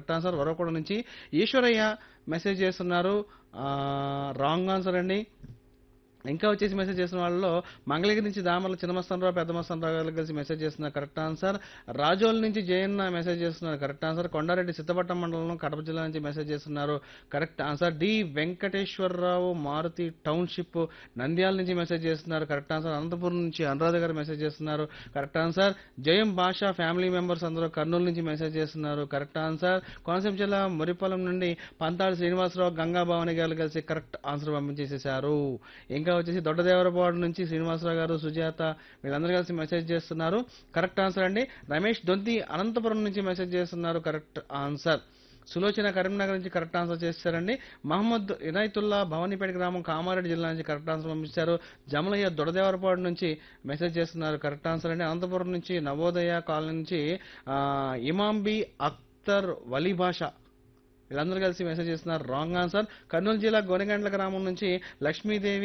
correct answer Varavakonda నుంచి Eshwaraiah message చేస్తున్నారు wrong answer అండి ఇంకా వచ్చేసి మెసేజ్ చేసిన వాళ్ళలో మంగళగిరి నుంచి దామర్ల చిన్నమస్తానరావు పెద్ద మస్తానరావు గారు కలిసి మెసేజ్ చేస్తున్నారు కరెక్ట్ ఆన్సర్ రాజోల్ నుంచి జయన్న మెసేజ్ చేస్తున్నారు కరెక్ట్ ఆన్సర్ కొండారెడ్డి సిద్ధపట్నం మండలం కడప జిల్లా నుంచి మెసేజ్ చేస్తున్నారు correct answer D Venkateswararao Maruti township Nandyal నుంచి మెసేజ్ చేస్తున్నారు కరెక్ట్ ఆన్సర్ అనంతపురం నుంచి అనురాధ గారు మెసేజ్ చేస్తున్నారు కరెక్ట్ ఆన్సర్ జయం భాష ఫ్యామిలీ మెంబర్స్ అందరూ కర్నూలు నుంచి మెసేజ్ చేస్తున్నారు కరెక్ట్ ఆన్సర్ కోనసీమ జిల్లా మురిపాలెం నుండి పంతాడు శ్రీనివాసరావు గంగా భవాని గారు కలిసి కరెక్ట్ ఆన్సర్ పంపించేసేసారు ఇంకా వచ్చేసి దొడ్డదేవరపాడు నుంచి శ్రీనివాసరావు గారు సుజాత వీళ్ళందరూ కలిసి మెసేజ్ చేస్తున్నారు కరెక్ట్ ఆన్సర్ అండి రమేష్ దొంతి అనంతపురం నుంచి మెసేజ్ చేస్తున్నారు కరెక్ట్ ఆన్సర్ సులోచన కరీంనగర్ నుంచి కరెక్ట్ ఆన్సర్ చేశారండి మహమ్మద్ ఇనాయతుల్లా భవానీపేట గ్రామం కామారెడ్డి జిల్లా నుంచి కరెక్ట్ ఆన్సర్ పంపించారు జమలయ్య దొడదేవరపాడు నుంచి మెసేజ్ చేస్తున్నారు కరెక్ట్ ఆన్సర్ అండి అనంతపురం నుంచి నవోదయ కాలనీ నుంచి ఆ, ఇమాంబి అఖ్తర్ వలీ భాష వీళ్ళందరూ కలిసి మెసేజ్ చేస్తున్నారు రాంగ్ ఆన్సర్ కర్నూలు జిల్లా గోనెగండ్ల గ్రామం నుంచి లక్ష్మీదేవి